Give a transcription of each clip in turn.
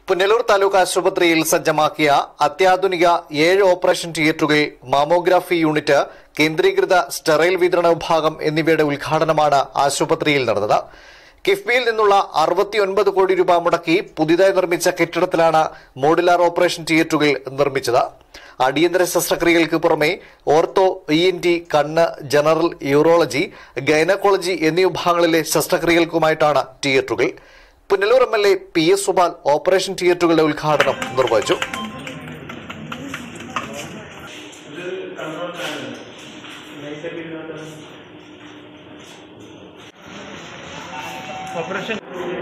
പുനലൂർ താലൂക്ക് ആശുപത്രിയിൽ സജ്ജമാക്കിയ അത്യാധുനിക ഏഴ് ഓപ്പറേഷൻ തിയേറ്ററുകൾ മാമോഗ്രാഫി യൂണിറ്റ് കേന്ദ്രീകൃത സ്റ്റെറൈൽ വിതരണ വിഭാഗം എന്നിവയുടെ ഉദ്ഘാടനമാണ് ആശുപത്രിയിൽ നടന്നത് കിഫ്ബിയിൽ നിന്നുള്ള അറുപത്തിയൊൻപത് കോടി രൂപ മുടക്കി പുതിയതായി നിർമ്മിച്ച കെട്ടിടത്തിലാണ് മോഡുലാർ ഓപ്പറേഷൻ തിയേറ്ററുകൾ നിർമ്മിച്ചത് അടിയന്തര ശസ്ത്രക്രിയകൾക്ക് പുറമെ ഓർത്തോ ഇ എൻ ടി കണ്ണ് ജനറൽ യൂറോളജി ഗൈനക്കോളജി എന്നീ വിഭാഗങ്ങളിലെ ശസ്ത്രക്രിയകൾക്കുമായിട്ടാണ് തിയേറ്ററുകൾ Punalur M L A P S Subal operation തിയേറ്ററുകളുടെ ഉദ്ഘാടനം നിർവഹിച്ചു ഓപ്പറേഷൻ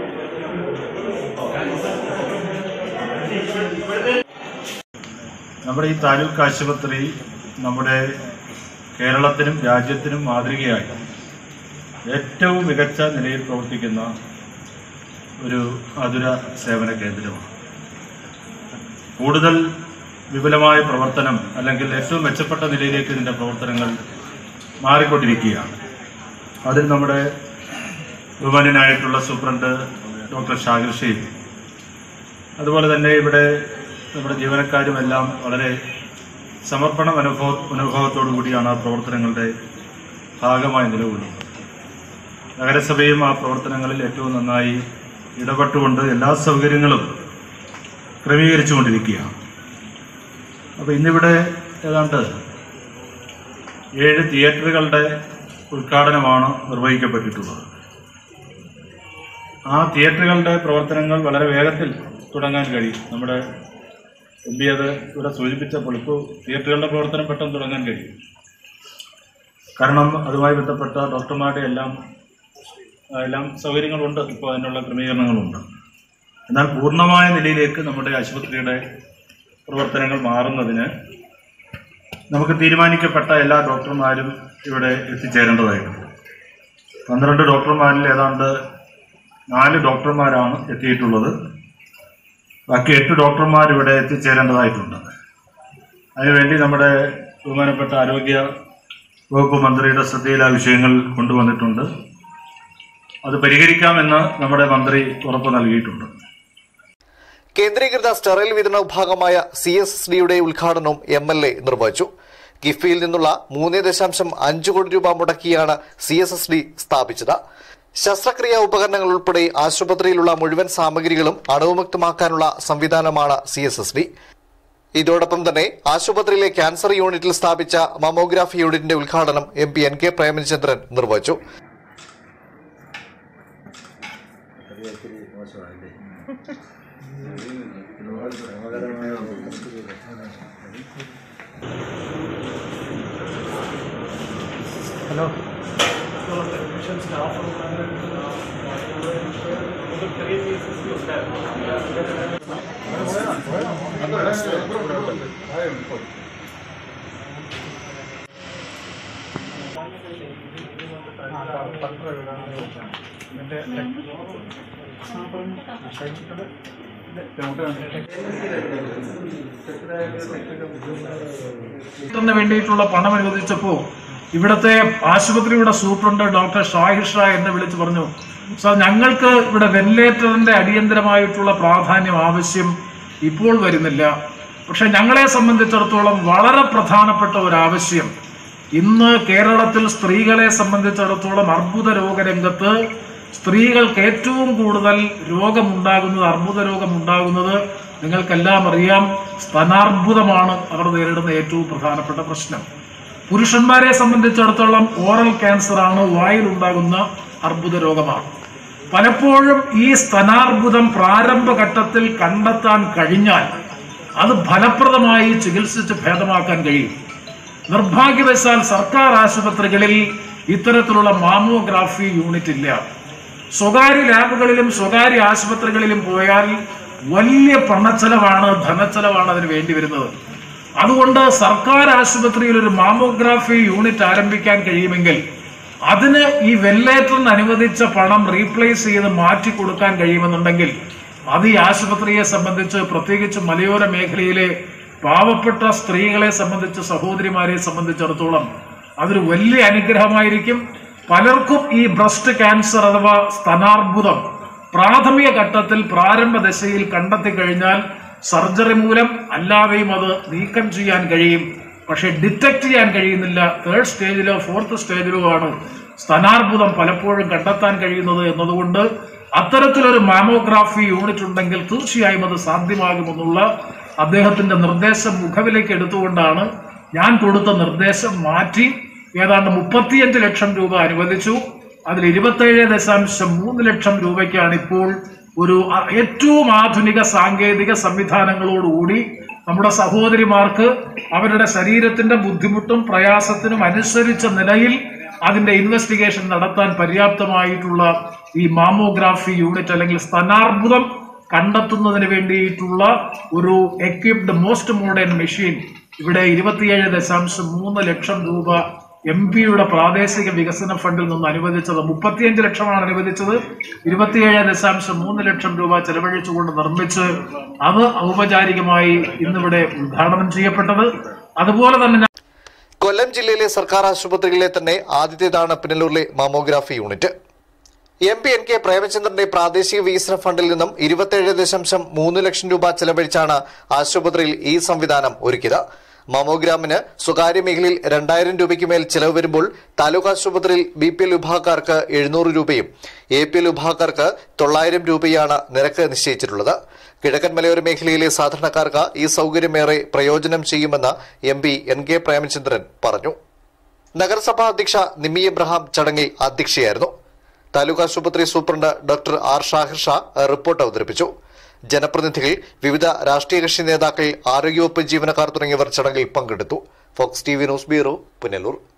നമ്മുടെ ഈ താലൂക്ക് ആശുപത്രി നമ്മുടെ കേരളത്തിനും രാജ്യത്തിനും മാതൃകയായി ഏറ്റവും മികച്ച നിലയിൽ പ്രവർത്തിക്കുന്ന ഒരു ആതുര സേവന കേന്ദ്രമാണ് കൂടുതൽ വിപുലമായ പ്രവർത്തനം അല്ലെങ്കിൽ ഏറ്റവും മെച്ചപ്പെട്ട നിലയിലേക്ക് ഇതിൻ്റെ പ്രവർത്തനങ്ങൾ മാറിക്കൊണ്ടിരിക്കുകയാണ് അതിൽ നമ്മുടെ ബഹുമാന്യനായിട്ടുള്ള സൂപ്രണ്ട് ഡോക്ടർ ഷാഹിർ ഷെയ്ഖ് അതുപോലെ തന്നെ ഇവിടെ നമ്മുടെ ജീവനക്കാരുമെല്ലാം വളരെ സമർപ്പണ മനോഭവ മനോഭാവത്തോടു കൂടിയാണ് ആ പ്രവർത്തനങ്ങളുടെ ഭാഗമായി നിലകൊള്ളുന്നത് നഗരസഭയും ആ പ്രവർത്തനങ്ങളിൽ ഏറ്റവും നന്നായി ഇടപെട്ടുകൊണ്ട് എല്ലാ സൗകര്യങ്ങളും ക്രമീകരിച്ചുകൊണ്ടിരിക്കുകയാണ് അപ്പോൾ ഇന്നിവിടെ ഏതാണ്ട് ഏഴ് തിയേറ്ററുകളുടെ ഉദ്ഘാടനമാണ് നിർവഹിക്കപ്പെട്ടിട്ടുള്ളത് ആ തിയേറ്ററുകളുടെ പ്രവർത്തനങ്ങൾ വളരെ വേഗത്തിൽ തുടങ്ങാൻ കഴിയും നമ്മുടെ എം പി അത് ഇവിടെ സൂചിപ്പിച്ചപ്പോൾ ഇപ്പോൾ തിയേറ്ററുകളുടെ പ്രവർത്തനം പെട്ടെന്ന് തുടങ്ങാൻ കഴിയും കാരണം അതുമായി ബന്ധപ്പെട്ട ഡോക്ടർമാരുടെ എല്ലാം ആ, എല്ലാം സൗകര്യങ്ങളുണ്ട് ഇപ്പോൾ അതിനുള്ള ക്രമീകരണങ്ങളുണ്ട് എന്നാൽ പൂർണ്ണമായ നിലയിലേക്ക് നമ്മുടെ ആശുപത്രിയുടെ പ്രവർത്തനങ്ങൾ മാറുന്നതിന് നമുക്ക് തീരുമാനിക്കപ്പെട്ട എല്ലാ ഡോക്ടർമാരും ഇവിടെ എത്തിച്ചേരേണ്ടതായിട്ടുണ്ട് പന്ത്രണ്ട് ഡോക്ടർമാരിൽ ഏതാണ്ട് നാല് ഡോക്ടർമാരാണ് എത്തിയിട്ടുള്ളത് ബാക്കി എട്ട് ഡോക്ടർമാർ ഇവിടെ എത്തിച്ചേരേണ്ടതായിട്ടുണ്ട് അതിനുവേണ്ടി നമ്മുടെ ബഹുമാനപ്പെട്ട ആരോഗ്യ വകുപ്പ് മന്ത്രിയുടെ ശ്രദ്ധയിൽ ആ വിഷയങ്ങൾ കൊണ്ടുവന്നിട്ടുണ്ട് അത് പരിഹരിക്കാമെന്ന് നമ്മുടെ മന്ത്രി ഉറപ്പ് നൽകിയിട്ടുണ്ട് കേന്ദ്രീകൃത സ്റ്റെറൈൽ വിതരണ വിഭാഗമായ സി എസ് എസ് ഡിയുടെ ഉദ്ഘാടനവും എം എൽ എ നിർവഹിച്ചു കിഫ്ബിയിൽ നിന്നുള്ള മൂന്ന് ദശാംശം അഞ്ച് കോടി രൂപ മുടക്കിയാണ് സി എസ് എസ് ഡി സ്ഥാപിച്ചത് ശസ്ത്രക്രിയാ ഉപകരണങ്ങൾ ഉൾപ്പെടെ ആശുപത്രിയിലുള്ള മുഴുവൻ സാമഗ്രികളും അണുവിമുക്തമാക്കാനുള്ള സംവിധാനമാണ് സി എസ് എസ് ഡി ഇതോടൊപ്പം തന്നെ ആശുപത്രിയിലെ ക്യാൻസർ യൂണിറ്റിൽ സ്ഥാപിച്ച മമോഗ്രാഫി യൂണിറ്റിന്റെ ഉദ്ഘാടനം M P N K Premachandran നിർവഹിച്ചു ഹലോ ന് വേണ്ടിയിട്ടുള്ള പണം അനുവദിച്ചപ്പോൾ ഇവിടുത്തെ ആശുപത്രിയുടെ സൂപ്രണ്ട് ഡോക്ടർ ഷാഹിർ ഷാ എന്നെ വിളിച്ചു പറഞ്ഞു സാർ ഞങ്ങൾക്ക് ഇവിടെ വെന്റിലേറ്ററിന്റെ അടിയന്തരമായിട്ടുള്ള പ്രാധാന്യം ആവശ്യം ഇപ്പോൾ വരുന്നില്ല പക്ഷെ ഞങ്ങളെ സംബന്ധിച്ചിടത്തോളം വളരെ പ്രധാനപ്പെട്ട ഒരു ആവശ്യം ഇന്ന് കേരളത്തിൽ സ്ത്രീകളെ സംബന്ധിച്ചിടത്തോളം അർബുദ രോഗരംഗത്ത് സ്ത്രീകൾക്ക് ഏറ്റവും കൂടുതൽ രോഗമുണ്ടാകുന്നത് അർബുദ രോഗമുണ്ടാകുന്നത് നിങ്ങൾക്കെല്ലാം അറിയാം സ്തനാർബുദമാണ് അവർ നേരിടുന്ന ഏറ്റവും പ്രധാനപ്പെട്ട പ്രശ്നം പുരുഷന്മാരെ സംബന്ധിച്ചിടത്തോളം ഓറൽ ക്യാൻസർ ആണ് വായിൽ ഉണ്ടാകുന്ന അർബുദ രോഗമാണ് പലപ്പോഴും ഈ സ്തനാർബുദം പ്രാരംഭഘട്ടത്തിൽ കണ്ടെത്താൻ കഴിഞ്ഞാൽ അത് ഫലപ്രദമായി ചികിത്സിച്ച് ഭേദമാക്കാൻ കഴിയും നിർഭാഗ്യവശാൽ സർക്കാർ ആശുപത്രികളിൽ ഇത്തരത്തിലുള്ള മാമോഗ്രാഫി യൂണിറ്റ് ഇല്ല സ്വകാര്യ ലാബുകളിലും സ്വകാര്യ ആശുപത്രികളിലും പോയാൽ വലിയ പണച്ചെലവാണ് ധനച്ചെലവാണ് അതിന് വേണ്ടി വരുന്നത് അതുകൊണ്ട് സർക്കാർ ആശുപത്രിയിൽ ഒരു മാമോഗ്രാഫി യൂണിറ്റ് ആരംഭിക്കാൻ കഴിയുമെങ്കിൽ അതിന് ഈ വെന്റിലേറ്ററിന് അനുവദിച്ച പണം റീപ്ലേസ് ചെയ്ത് മാറ്റി കൊടുക്കാൻ കഴിയുമെന്നുണ്ടെങ്കിൽ അത് ഈ ആശുപത്രിയെ സംബന്ധിച്ച് പ്രത്യേകിച്ച് മലയോര മേഖലയിലെ പാവപ്പെട്ട സ്ത്രീകളെ സംബന്ധിച്ച് സഹോദരിമാരെ സംബന്ധിച്ചിടത്തോളം അതൊരു വലിയ അനുഗ്രഹമായിരിക്കും പലർക്കും ഈ ബ്രസ്റ്റ് ക്യാൻസർ അഥവാ സ്തനാർബുദം പ്രാഥമിക ഘട്ടത്തിൽ പ്രാരംഭ ദശയിൽ കണ്ടെത്തി കഴിഞ്ഞാൽ സർജറി മൂലം അല്ലാതെയും അത് നീക്കം ചെയ്യാൻ കഴിയും പക്ഷെ ഡിറ്റക്ട് ചെയ്യാൻ കഴിയുന്നില്ല തേർഡ് സ്റ്റേജിലോ ഫോർത്ത് സ്റ്റേജിലോ ആണ് സ്ഥാനാർബുദം പലപ്പോഴും കണ്ടെത്താൻ കഴിയുന്നത് എന്നതുകൊണ്ട് അത്തരത്തിലൊരു മാമോഗ്രാഫി യൂണിറ്റ് ഉണ്ടെങ്കിൽ തീർച്ചയായും അത് സാധ്യമാകുമെന്നുള്ള അദ്ദേഹത്തിന്റെ നിർദ്ദേശം മുഖവിലേക്ക് എടുത്തുകൊണ്ടാണ് ഞാൻ കൊടുത്ത നിർദ്ദേശം മാറ്റി ഏതാണ്ട് മുപ്പത്തിയഞ്ച് ലക്ഷം രൂപ അനുവദിച്ചു അതിൽ ഇരുപത്തേഴ് ദശാംശം മൂന്ന് ലക്ഷം രൂപയ്ക്കാണ് ഇപ്പോൾ ഒരു അ- ഏറ്റവും ആധുനിക സാങ്കേതിക സംവിധാനങ്ങളോടുകൂടി നമ്മുടെ സഹോദരിമാർക്ക് അവരുടെ ശരീരത്തിന്റെ ബുദ്ധിമുട്ടും പ്രയാസത്തിനും അനുസരിച്ച നിലയിൽ അതിന്റെ ഇൻവെസ്റ്റിഗേഷൻ നടത്താൻ പര്യാപ്തമായിട്ടുള്ള ഈ മാമോഗ്രാഫി യൂണിറ്റ് അല്ലെങ്കിൽ സ്തനാർബുദം കണ്ടെത്തുന്നതിന് വേണ്ടിയിട്ടുള്ള ഒരു എക്വിപ്ഡ് മോസ്റ്റ് മോഡേൺ മെഷീൻ ഇവിടെ ഇരുപത്തിയേഴ് ദശാംശം മൂന്ന് ലക്ഷം രൂപ എം പിയുടെ പ്രാദേശിക വികസന ഫണ്ടിൽ നിന്ന് അനുവദിച്ചത് മുപ്പത്തിയഞ്ച് ലക്ഷമാണ് അനുവദിച്ചത് ഇരുപത്തിയേഴ് ദശാംശം മൂന്ന് ലക്ഷം രൂപ ചെലവഴിച്ചുകൊണ്ട് നിർമ്മിച്ച് അത് ഔപചാരികമായി ഇന്നിവിടെ ഉദ്ഘാടനം ചെയ്യപ്പെട്ടത് അതുപോലെ തന്നെ ഞാൻ കൊല്ലം ജില്ലയിലെ സർക്കാർ ആശുപത്രികളിലെ തന്നെ ആദ്യത്തേതാണ് പുനലൂരിലെ mammography unit M P N K പ്രേമചന്ദ്രന്റെ പ്രാദേശിക വികസന ഫണ്ടിൽ നിന്നും ഇരുപത്തിയേഴ് ദശാംശം മൂന്ന് ലക്ഷം രൂപ ചെലവഴിച്ചാണ് ആശുപത്രിയിൽ ഈ സംവിധാനം ഒരുക്കിയത് മാമോഗ്രാമിന് സ്വകാര്യ മേഖലയിൽ രണ്ടായിരം രൂപയ്ക്ക് മേൽ ചെലവ് വരുമ്പോൾ താലൂക്ക് ആശുപത്രിയിൽ ബി പി എൽ വിഭാഗക്കാർക്ക് എഴുന്നൂറ് രൂപയും എ പി എൽ വിഭാഗക്കാർക്ക് തൊള്ളായിരം രൂപയാണ് നിരക്ക് നിശ്ചയിച്ചിട്ടുള്ളത് കിഴക്കൻ മലയോര മേഖലയിലെ സാധാരണക്കാർക്ക് ഈ സൌകര്യമേറെ പ്രയോജനം ചെയ്യുമെന്ന് M P N K Premachandran പറഞ്ഞു നഗരസഭാ അധ്യക്ഷ നിമ്മി എബ്രഹാം ചടങ്ങിൽ അധ്യക്ഷയായിരുന്നു താലൂക്ക് ആശുപത്രി superintendent doctor R Shahir Shah report അവതരിപ്പിച്ചു ജനപ്രതിനിധികൾ വിവിധ രാഷ്ട്രീയ കക്ഷി നേതാക്കൾ ആരോഗ്യവകുപ്പ് ജീവനക്കാർ തുടങ്ങിയവർ ചടങ്ങിൽ പങ്കെടുത്തു Fox T V news bureau Punalur